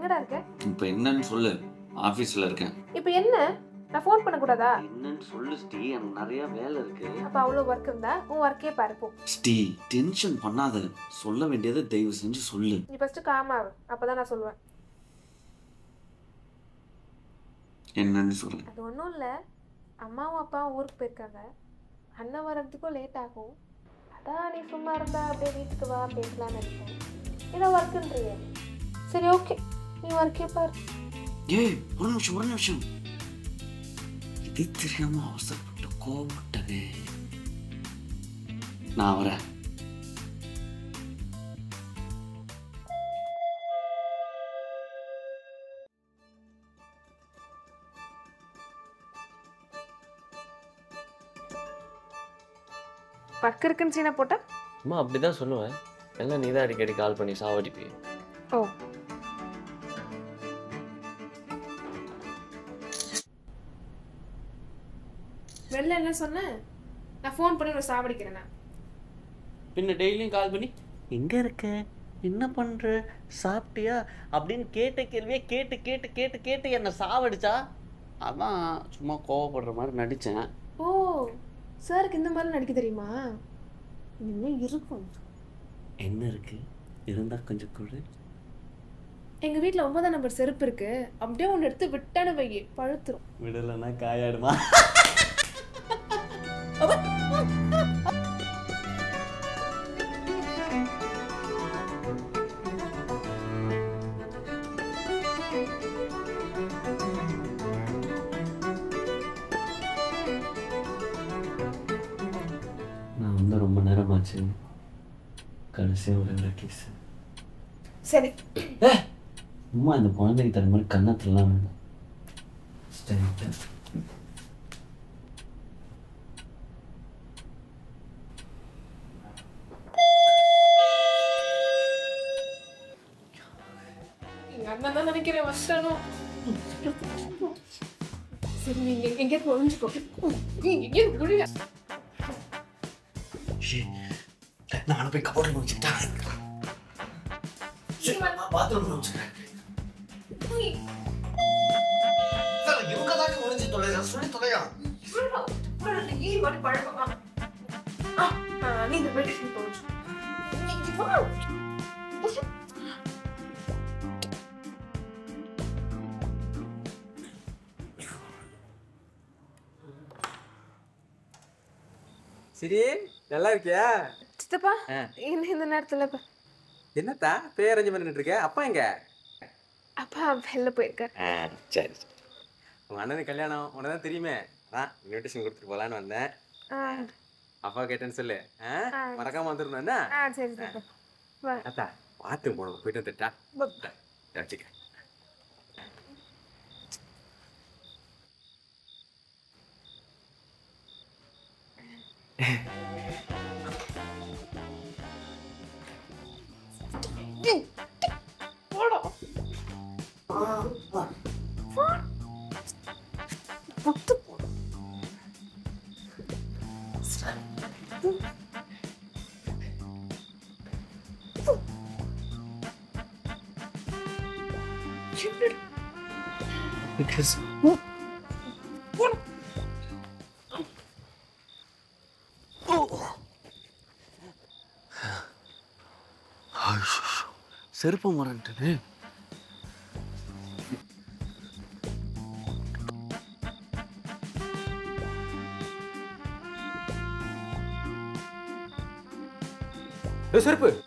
எங்கடா இருக்க இப்போ என்னன்னு சொல்லு ஆஃபீஸில் இருக்கேன் இப்போ என்ன நான் ஃபோன் பண்ணக்கூடாதா என்னன்னு சொல்லு ஸ்டீ எனக்கு நிறைய வேலை இருக்கு அப்போ அவ்வளோ ஒர்க் இருந்தா உன் ஒர்க்கே பாரு போ ஸ்டீ டென்ஷன் பண்ணாத சொல்ல வேண்டியதை தயவு செஞ்சு சொல்லு நீ ஃபர்ஸ்ட் காமாவு அப்பதான் நான் சொல்லுவேன் என்னன்னு சொல்லு அது ஒன்றும் இல்லை அம்மாவும் அப்பாவும் ஊருக்கு போயிருக்காங்க அண்ணன் வர்றதுக்கும் லேட் ஆகும் அதான் நீ சும்மா இருந்தா அப்படியே வீட்டுக்கு வா பேசலாம்னு நினைச்சேன் இதை ஒர்க்குன்றிய சரி ஓகே நீ ஒர்க்கே பாரு ஏய் ஒரு நிமிஷம் ஒரு நிமிஷம் இது தெரியாம அவசரப்பட்டு கோவப்பட்டனே நான் வரேன் ஒர்க் இருக்குன்னு சீனை போட்டா அம்மா அப்படி தான் சொல்லுவேன் எல்லாம் நீ தான் அடிக்கடி கால் பண்ணி சாவடிப்பி ஓ வெளில என்ன சொன்னேன் நான் ஃபோன் பண்ணி ஒரு சாவடிக்கிறேன் நான் பின்ன டெய்லியும் கால் பண்ணி எங்கே இருக்க என்ன பண்ணுற சாப்பிட்டியா அப்படின்னு கேட்ட கேள்வியே கேட்டு கேட்டு கேட்டு கேட்டு என்னை சாவடிச்சா அதான் சும்மா கோவப்படுற மாதிரி நடித்தேன் ஓ சாருக்கு இந்த மாதிரி நடிக்க தெரியுமா இனிமேல் இருக்கும் என்ன இருக்கு இருந்தால் கொஞ்சம் கொடு எங்க வீட்ல ஒன்பதாம் நம்பர் செருப்பு இருக்கு அப்படியே ஒன்று எடுத்து விட்டான வை பழுத்துரும் விடலைன்னா காயாடுமா நான் வந்து ரொம்ப நேரமாச்சு கடைசியாக ஒரு கிஸ் சரி அம்மா இந்த குழந்தைக்கு தர மாதிரி கன்னத்துலலாம் வேண்டாம் ஸ்ட்ரைட்டாக எங்க அண்ணன் தான் நினைக்கிறேன் வச்சிட்டானோ சரி நீங்க எங்கேயாவது ஒழிஞ்சுக்கோ நீங்க எங்கேயாவது குழியா நான் போய் கபோர்டில் வச்சுக்கிட்டேன் பாத்ரூம் வச்சுக்கிறேன் இவங்க தாங்க முடிஞ்சு தொலையா சொல்லி தொலையா நீங்க மெடிசன் போச்சு சரி நல்லா இருக்கியா சித்தப்பா ஆ. என்ன இந்த நேரத்துல இப்ப என்னத்தா பேர் அரேஞ்ச் பண்ணிட்டு இருக்க அப்பா எங்க அப்பா வெளில போயிருக்காரு சரி உங்க அண்ணனுக்கு கல்யாணம் உனக்கு தான் தெரியுமே அதான் இன்விடேஷன் கொடுத்துட்டு போலான்னு வந்தேன் ஆ, அப்பா கேட்டேன்னு சொல்லு ஆ? ஆ. மறக்காம வந்துருந்தேன் என்ன ஆ சரி சித்தப்பா வா அத்தா பாத்ரூம் போகணும் போயிட்டு வந்துட்டா வச்சுக்க பிகாஸ் செருப்பு மறந்துட்டேனே ஏய், செருப்பு